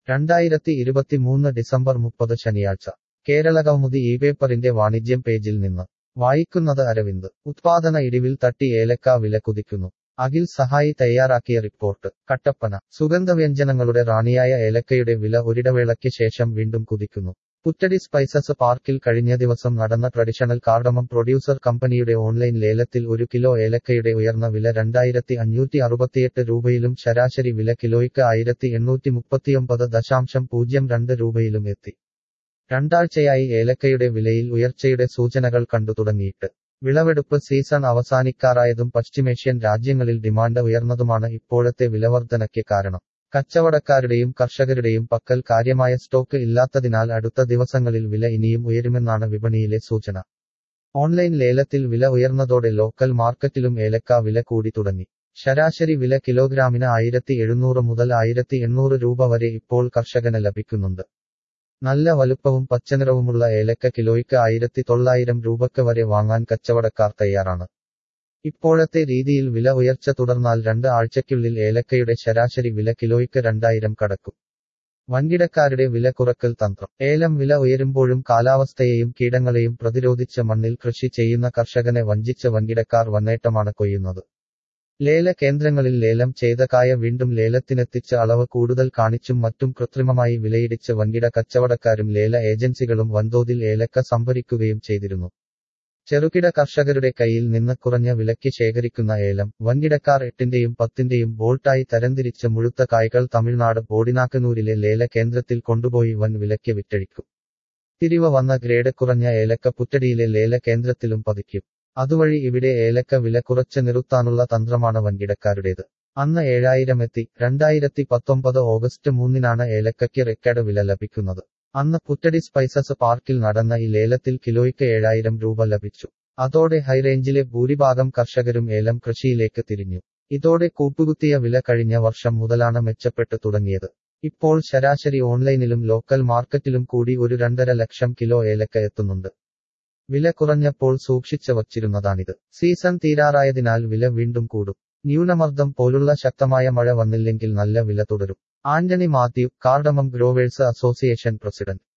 രണ്ടായിരത്തി ഇരുപത്തിമൂന്ന് ഡിസംബർ മുപ്പത് ശനിയാഴ്ച കേരളകൗമുദി ഈ പേപ്പറിന്റെ വാണിജ്യം പേജിൽ നിന്ന് വായിക്കുന്നത് അരവിന്ദ് ഉത്പാദന ഇടിവിൽ തട്ടി ഏലക്ക വില കുതിക്കുന്നു അഖിൽ സഹായി തയ്യാറാക്കിയ റിപ്പോർട്ട് കട്ടപ്പന സുഗന്ധവ്യഞ്ജനങ്ങളുടെ റാണിയായ ഏലക്കയുടെ വില ഒരിടവേളയ്ക്ക് ശേഷം വീണ്ടും കുതിക്കുന്നു പുറ്റടി സ്പൈസസ് പാർക്കിൽ കഴിഞ്ഞ ദിവസം നടന്ന ട്രഡിഷണൽ കാർഡമം പ്രൊഡ്യൂസർ കമ്പനിയുടെ ഓൺലൈൻ ലേലത്തിൽ ഒരു കിലോ ഏലക്കയുടെ ഉയർന്ന വില രണ്ടായിരത്തി അഞ്ഞൂറ്റി അറുപത്തിയെട്ട് രൂപയിലും ശരാശരി വില കിലോയ്ക്ക് ആയിരത്തി എണ്ണൂറ്റി മുപ്പത്തിയൊമ്പത് ദശാംശം പൂജ്യം രണ്ട് രൂപയിലും എത്തി രണ്ടാഴ്ചയായി ഏലക്കയുടെ വിലയിൽ ഉയർച്ചയുടെ സൂചനകൾ കണ്ടു തുടങ്ങിയിട്ട് വിളവെടുപ്പ് സീസൺ അവസാനിക്കാറായതും പശ്ചിമേഷ്യൻ രാജ്യങ്ങളിൽ ഡിമാൻഡ് ഉയർന്നതുമാണ് ഇപ്പോഴത്തെ വിലവർധനയ്ക്ക് കാരണം കച്ചവടക്കാരുടെയും കർഷകരുടെയും പക്കൽ കാര്യമായ സ്റ്റോക്ക് ഇല്ലാത്തതിനാൽ അടുത്ത ദിവസങ്ങളിൽ വില ഇനിയും ഉയരുമെന്നാണ് വിപണിയിലെ സൂചന ഓൺലൈൻ ലേലത്തിൽ വില ഉയർന്നതോടെ ലോക്കൽ മാർക്കറ്റിലും ഏലക്ക വില കൂടി തുടങ്ങി ശരാശരി വില കിലോഗ്രാമിന് ആയിരത്തി എഴുന്നൂറ് മുതൽ ആയിരത്തി എണ്ണൂറ് രൂപ വരെ ഇപ്പോൾ കർഷകന് ലഭിക്കുന്നുണ്ട് നല്ല വലുപ്പവും പച്ചനിറവുമുള്ള ഏലക്ക കിലോയ്ക്ക് ആയിരത്തി തൊള്ളായിരം രൂപക്ക് വരെ വാങ്ങാൻ കച്ചവടക്കാർ തയ്യാറാണ് ഇപ്പോഴത്തെ രീതിയിൽ വില ഉയർച്ച തുടർന്നാൽ രണ്ട് ആഴ്ചയ്ക്കുള്ളിൽ ഏലക്കയുടെ ശരാശരി വില കിലോയ്ക്ക് രണ്ടായിരം കടക്കും വൻകിടക്കാരുടെ വില കുറക്കൽ തന്ത്രം ഏലം വില ഉയരുമ്പോഴും കാലാവസ്ഥയെയും കീടങ്ങളെയും പ്രതിരോധിച്ച് മണ്ണിൽ കൃഷി ചെയ്യുന്ന കർഷകനെ വഞ്ചിച്ച് വൻകിടക്കാർ വന്നേട്ടമാണ് കൊയ്യുന്നത് ലേല കേന്ദ്രങ്ങളിൽ ലേലം ചെയ്ത കായ വീണ്ടും ലേലത്തിനെത്തിച്ച് അളവ് കൂടുതൽ കാണിച്ചും മറ്റും കൃത്രിമമായി വിലയിടിച്ച് വൻകിട കച്ചവടക്കാരും ലേല ഏജൻസികളും വൻതോതിൽ ഏലക്ക സംഭരിക്കുകയും ചെയ്തിരുന്നു ചെറുകിട കർഷകരുടെ കയ്യിൽ നിന്ന് കുറഞ്ഞ വിലയ്ക്ക് ശേഖരിക്കുന്ന ഏലം വൻകിടക്കാർ എട്ടിന്റെയും പത്തിന്റെയും ബോൾട്ടായി തരംതിരിച്ച് മുഴുത്ത കായ്കൾ തമിഴ്നാട് ബോഡിനാക്കനൂരിലെ ലേല കേന്ദ്രത്തിൽ കൊണ്ടുപോയി വൻ വിലയ്ക്ക് വിറ്റഴിക്കും തിരിവ് വന്ന ഗ്രേഡ് കുറഞ്ഞ ഏലക്ക പുറ്റടിയിലെ ലേല കേന്ദ്രത്തിലും പതിക്കും അതുവഴി ഇവിടെ ഏലക്ക വില കുറച്ച് നിർത്താനുള്ള തന്ത്രമാണ് വൻകിടക്കാരുടേത് അന്ന് ഏഴായിരം എത്തി രണ്ടായിരത്തി പത്തൊമ്പത് ഓഗസ്റ്റ് മൂന്നിനാണ് ഏലക്കയ്ക്ക് റെക്കോർഡ് വില ലഭിക്കുന്നത് അന്ന് പുറ്റടി സ്പൈസസ് പാർക്കിൽ നടന്ന ഈ ലേലത്തിൽ കിലോയ്ക്ക് ഏഴായിരം രൂപ ലഭിച്ചു അതോടെ ഹൈറേഞ്ചിലെ ഭൂരിഭാഗം കർഷകരും ഏലം കൃഷിയിലേക്ക് തിരിഞ്ഞു ഇതോടെ കൂപ്പുകുത്തിയ വില കഴിഞ്ഞ വർഷം മുതലാണ് മെച്ചപ്പെട്ടു തുടങ്ങിയത് ഇപ്പോൾ ശരാശരി ഓൺലൈനിലും ലോക്കൽ മാർക്കറ്റിലും കൂടി ഒരു രണ്ടര ലക്ഷം കിലോ ഏലക്ക എത്തുന്നുണ്ട് വില കുറഞ്ഞപ്പോൾ സൂക്ഷിച്ചു വച്ചിരുന്നതാണിത് സീസൺ തീരാറായതിനാൽ വില വീണ്ടും കൂടും ന്യൂനമർദ്ദം പോലുള്ള ശക്തമായ മഴ വന്നില്ലെങ്കിൽ നല്ല വില തുടരും Antony Mathew cardamom growers association president